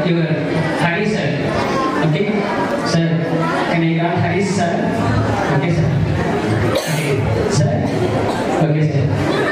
Your Hari sir okay sir can I got Hari sir okay sir sir okay sir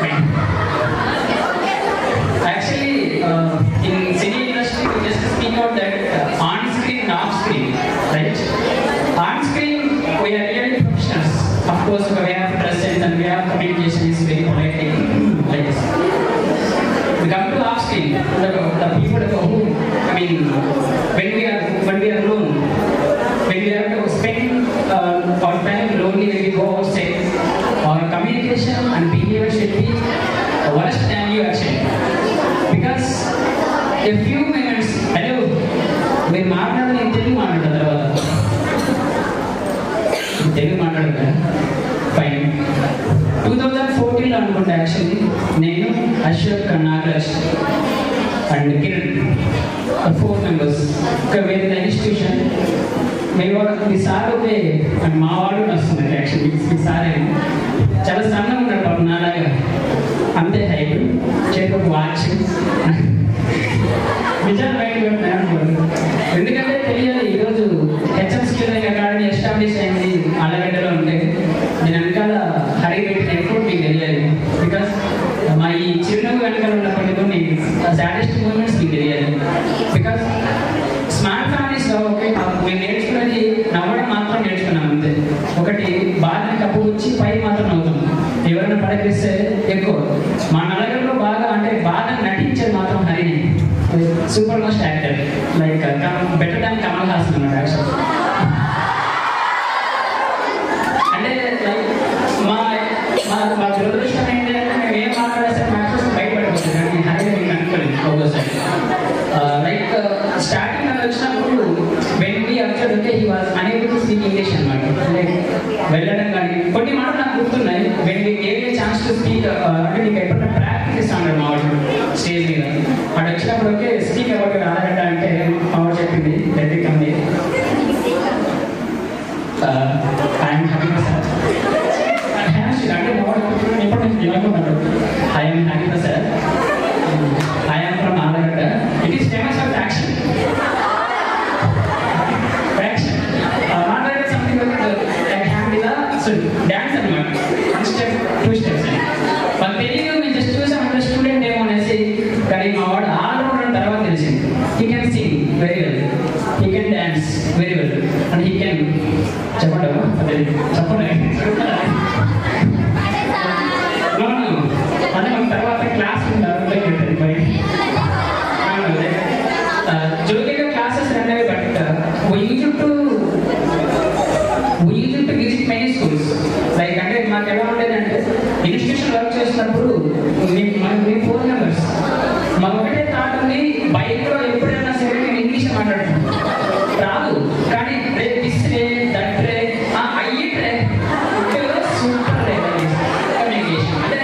Actually, uh, in cine industry, we just speak out that uh, on screen and off screen, right? On screen, we are really professionals. Of course, we have presence and we have communication is very polite, like this. We come to off screen, the, the people who, I mean, when we are when we are alone, when we have to spend uh, our time lonely when we go outside, our communication and behavior should be worse than you actually. Because a few minutes, hello, మీరు మాట్లాడాలి నేను తెలుగు మాట్లాడతా తర్వాత తెలుగు మాట్లాడతా fine two thousand ఫోర్టీన్లో అనుకుంటా actually నేను Ashok Nagaraj and Kiran four members ఒక వేరే ఇన్స్టిట్యూషన్ మేము మీ సార్ అయితే అండ్ మా వాడు వస్తున్నారు యాక్చువల్లీ మీ సార్ చాలా సన్నగా ఉన్నాడు పాపం నాలాగా అంతే హైట్ చేతికి వాచ్ నిజాలు బయట పెడతాను అనుకోండి ఎందుకంటే తెలియాలి ఈరోజు హెచ్ఎం స్కిల్ అకాడమీ ఎస్టాబ్లిష్ అయింది ఆలగడ్డలో ఉంటే నేను వెనకాల హరి పెట్టిన ఎప్పుడు మీకు తెలియాలి బికాస్ మా ఈ చిరునవ్వు వెనకాల ఉన్న కొన్ని కొన్ని సాడెస్ట్ మూమెంట్స్ మీకు తెలియాలి బికాస్ స్మార్ట్ ఫ్యామిలీస్లో ఓకే మేము నేర్చుకున్నది నవ్వడం మాత్రం నేర్చుకున్నాం అంతే ఒకటి బాధని కప్పుకొచ్చి పై మాత్రం నవ్వుతాం ఎవరైనా పడకేస్తే ఎక్కువ మా నలుగురిలో బాగా అంటే బాగా నటించేది మాత్రం హరిని super most actor like better than Kamal Haasan అన్నాడు యాక్చువల్ అంటే like, మా మా మా దురదృష్టం ఏంటంటే మేము ఏం మాట్లాడేస్తే మ్యాచెస్ బయటపడిపోతుంది కానీ హరి మీకు అనుకోలేదు ఒక్కోసారి లైక్ స్టార్టింగ్ అని వచ్చినప్పుడు వెన్ బి అబ్జర్వ్ అంటే he was unable to speak English అనమాట లైక్ వెళ్ళడం కానీ కొన్ని మాటలు నాకు గుర్తున్నాయి when we gave a chance to speak అంటే నీకు ఎప్పుడైనా ప్రాక్టీస్ ఇస్తాను మా వాడు స్టేజ్ మీద వాడు వచ్చినప్పుడు ఓకే స్పీక్ అబౌట్ రాదట అంటే మా వాడు చెప్పింది రెడ్డి కంది ఐఎమ్ హ్యాపీ సార్ అంటే మా వాడు ఎప్పటి నుంచి ఇవ్వకున్నాడు I'm happy sir I am from Alagada. It is famous for action. Action. Uh, not like something like the like Hamdila. So dance and one. One step, two steps. But Telugu మేము just చూసాం అంటే student ఏమో అనేసి కానీ మా వాడు all rounder తర్వాత తెలిసింది he can sing very well he can dance very well and he can చెప్పండి అదే చెప్పండి No, no. అంటే మన తర్వాత క్లాస్ ఉంటారు జోగిగా క్లాసెస్ రెండవి but we use to we use to visit many schools like అంటే మాకు ఎలా ఉండేదంటే ఇన్స్టిట్యూషన్ వర్క్ చేసినప్పుడు మీ- మన- మీ ఫోర్ మెంబర్స్ మాకు ఒకటే థాట్ ఉంది బైక్లో ఎప్పుడైనా సరే నేను ఇంగ్లీష్ మాట్లాడుతాను రాదు కానీ రే దిస్ రే దట్ రే ఆ, అయ్యి రే సూపర్ రే కమ్యూనికేషన్ అంటే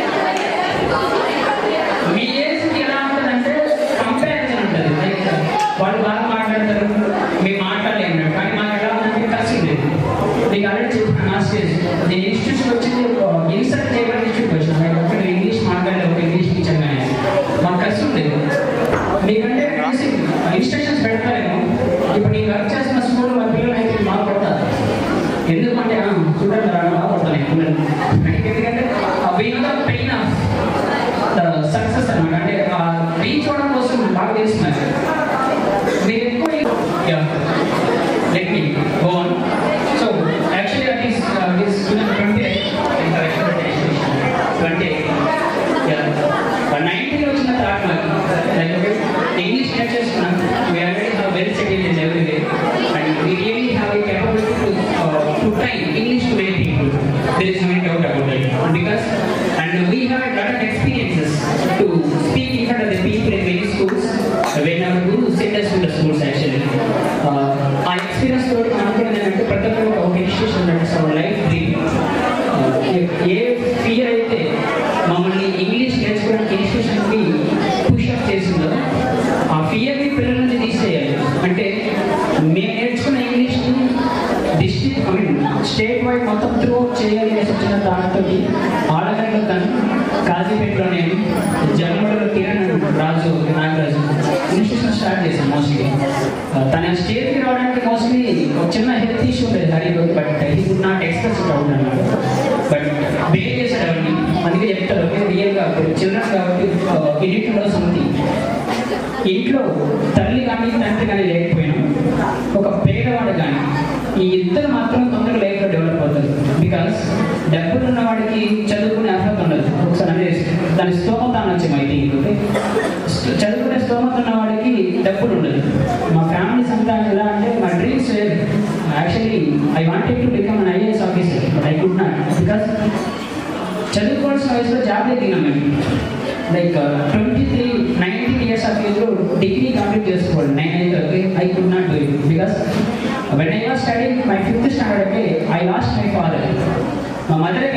మీ ఏజ్కి ఎలా ఉంటుందంటే కంపారిజన్ ఉంటుంది లైక్ వాళ్ళు బాగా మాట్లాడతారు మీ మాట్లాడలేము కానీ మాకు ఎలా ఉందంటే కలిసి ఉండేది మీకు ఆల్రెడీ చెప్పిన నా స్టేజ్ నేను ఇన్స్టిట్యూషన్ వచ్చింది ఇన్సర్ట్ చేయబడి ఇన్స్టిట్యూట్ వచ్చిన లైక్ ఒకటి ఇంగ్లీష్ మాట్లాడలేదు ఒక ఇంగ్లీష్ టీచర్ కానీ మాకు కలిసి ఉండేది మీకంటే ఇన్స్ట్రక్షన్స్ పెడతారేమో ఇప్పుడు నేను వర్క్ చేస్తున్న స్కూల్ మా పిల్లలు అయితే మాకు కొడతారు ఎందుకంటే ఆ, చూడండి రా బాగా కొడతాను పిల్లలు ఎందుకంటే we know the pain of success అనమాట అంటే రీచ్ అవడం కోసం బాగా చేస్తున్నారు మీరు ఎక్కువ let me go on so actually that is this twenty twenty nineteen వచ్చిన తర్వాత లైక్ ఇంగ్లీష్ నేర్చేసుకున్నాం we already have well settle in everyday and we really have a capability to uh, to train English to many people. There is no doubt about it. Because and we have a lot of experiences to speak in front of the people in many schools. When our guru sent us to the schools actually. Uh, ఆ experience తోటి అనుకున్నది ఏంటంటే ప్రతి ఒక్కరు ఒక institution that's our life dream a fear అయితే మమ్మల్ని English నేర్చుకోవడానికి ఇన్స్టిట్యూషన్కి పుషప్ చేసిందో ఆ ఫియర్ని పిల్లల నుంచి తీసేయాలి అంటే మేము నేర్చుకున్న ఇంగ్లీష్ని district I mean state wide మొత్తం త్రూ చేయాలి అనేసి వచ్చిన దాంతో ఆడగంటలో తను కాజీపేటలో నేను జన్మలో కిరణ్ రాజు నాగరాజు ఇన్స్టిట్యూషన్ స్టార్ట్ చేశాను మోస్ట్లీ తన స్టేజ్కి రావడానికి మోస్ట్లీ ఒక చిన్న హెల్త్ ఇష్యూ ఉండేది హరికి but he could not express out అన్నమాట బట్ బిహేవ్ చేశాడు అవన్నీ అందుకే చెప్తారు ఓకే రియల్గా ఇప్పుడు చిల్డ్రన్ కాబట్టి ఎడిట్లో సంథింగ్ ఇంట్లో తల్లి కానీ తండ్రి కానీ లేకపోయినా ఒక పేదవాడు కానీ ఈ ఇద్దరు మాత్రం తొందరగా లైఫ్లో డెవలప్ అవుతారు బికాస్ డబ్బులు ఉన్న వాడికి చదువుకునే అర్హత ఉండదు ఒకసారి అనేది దాని స్తోమత అనొచ్చు మై థింక్ ఓకే చదువుకునే స్తోమత ఉన్న వాడికి డబ్బులు ఉండదు మా ఫ్యామిలీస్ అంతా ఎలా అంటే మా dreams actually I wanted to become an IAS officer but I could not because చదువుకోవాల్సిన వయసులో జాబ్ దిగినాం మేము like twenty three nineteen years of ఏజ్లో డిగ్రీ కంప్లీట్ చేసుకోవాలి నైన్ అయితే I could not do it because when I was study my fifth standard అంటే I lost my father మా mother